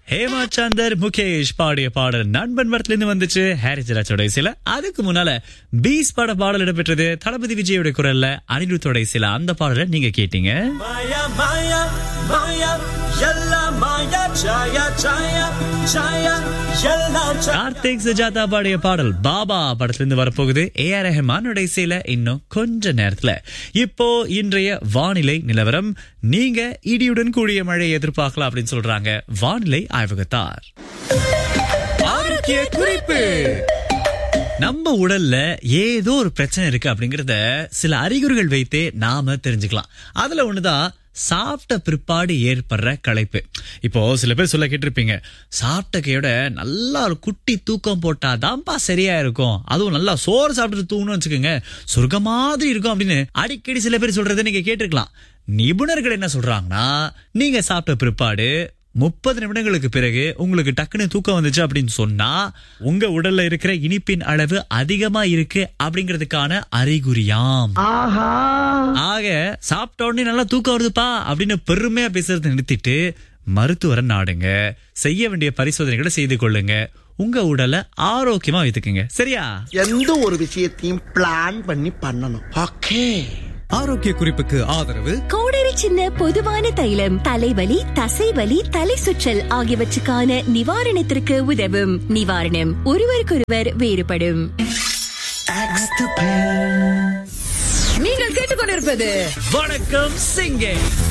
ஹேமா சந்தர் முகேஷ் பாடிய பாடல் நண்பன் வரத்துல இருந்து வந்துச்சு ஹாரி ஜராஜோட இசையில அதுக்கு முன்னால பீஸ் பட பாடல் இடம்பெற்றது தளபதி விஜயோட குரல்ல அனிருத்தோட இசையில அந்த பாடலை நீங்க கேட்டீங்க மாயா மாயா மாயா எல்லா மாயா ஜாயா ஜாயா ஜாயா எல்லா ஜாயா கார்த்திக் சுஜாதா பாடிய பாடல் பாபா படத்துல இருந்து வரப்போகுது ஏ ஆர் ரஹ்மானோட இசையில இன்னும் கொஞ்ச நேரத்துல இப்போ இன்றைய வானிலை நிலவரம் நீங்க இடியுடன் கூடிய மழை எதிர்பார்க்கலாம் அப்படின்னு சொல்றாங்க வானிலை ஆய்வகத்தார் ஆரோக்கிய குறிப்பு நம்ம உடல்ல ஏதோ ஒரு பிரச்சனை இருக்கு அப்படிங்கறத சில அறிகுறிகள் வைத்தே நாம தெரிஞ்சுக்கலாம் அதுல ஒண்ணுதான் சாப்பிட்ட பிற்பாடு ஏற்படுற களைப்பு இப்போ சில பேர் சொல்ல கேட்டிருப்பீங்க சாப்பிட்ட கையோட நல்லா ஒரு குட்டி தூக்கம் போட்டாதான்ப்பா சரியா இருக்கும் அதுவும் நல்லா சோறு சாப்பிட்டு தூங்கணும்னு வச்சுக்கோங்க சொர்க்க மாதிரி இருக்கும் அப்படின்னு அடிக்கடி சில பேர் சொல்றதை நீங்க கேட்டிருக்கலாம் நிபுணர்கள் என்ன சொல்றாங்கன்னா நீங்க சாப்பிட்ட பிற்பாடு முப்பது நிமிடங்களுக்கு பிறகு உங்களுக்கு டக்குன்னு தூக்கம் வந்துச்சு அப்படின்னு சொன்னா உங்க உடல்ல இருக்கிற இனிப்பின் அளவு அதிகமா இருக்கு அப்படிங்கிறதுக்கான அறிகுறியாம் ஆக சாப்பிட்ட உடனே நல்லா தூக்கம் வருதுப்பா அப்படின்னு பெருமையா பேசுறதை நிறுத்திட்டு மருத்துவரை நாடுங்க செய்ய வேண்டிய பரிசோதனைகளை செய்து கொள்ளுங்க உங்க உடலை ஆரோக்கியமா வைத்துக்குங்க சரியா எந்த ஒரு விஷயத்தையும் பிளான் பண்ணி பண்ணணும் ஓகே ஆரோக்கிய குறிப்புக்கு ஆதரவு கோடரி சின்ன பொதுவான தைலம் தலைவலி தசைவலி தலை சுற்றல் ஆகியவற்றுக்கான நிவாரணத்திற்கு உதவும் நிவாரணம் ஒருவருக்கொருவர் வேறுபடும் நீங்கள் கேட்டுக்கொண்டிருப்பது வணக்கம் சிங்கே